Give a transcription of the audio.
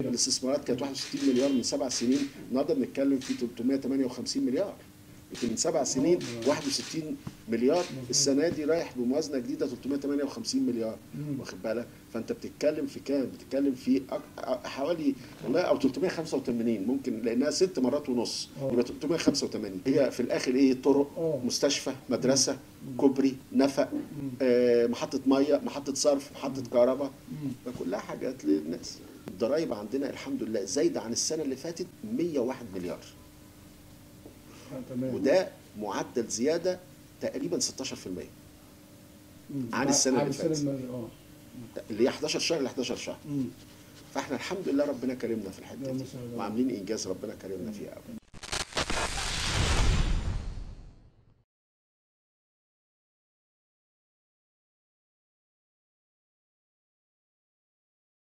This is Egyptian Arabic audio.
الاستثمارات كانت 61 مليار من سبع سنين النهارده بنتكلم في 358 مليار لكن من سبع سنين 61 مليار السنه دي رايح بموازنه جديده 358 مليار واخد بالك فانت بتتكلم في كام بتتكلم في أك- حوالي والله او 385 ممكن لانها ست مرات ونص آه. يبقى 385 هي في الاخر ايه طرق آه. مستشفى مدرسه كوبري نفق آه، محطه ميه محطه صرف محطه كهرباء فكلها حاجات للناس الضرايب عندنا الحمد لله زايده عن السنه اللي فاتت 101 مليار آه، تمام وده معدل زياده تقريبا 16% مم. عن السنة عن اللي السنه فاتت. اللي اه اللي هي 11 شهر ل 11 شهر مم. فاحنا الحمد لله ربنا كرمنا في الحته اللهم دي صل على وعاملين انجاز ربنا كرمنا فيه قوي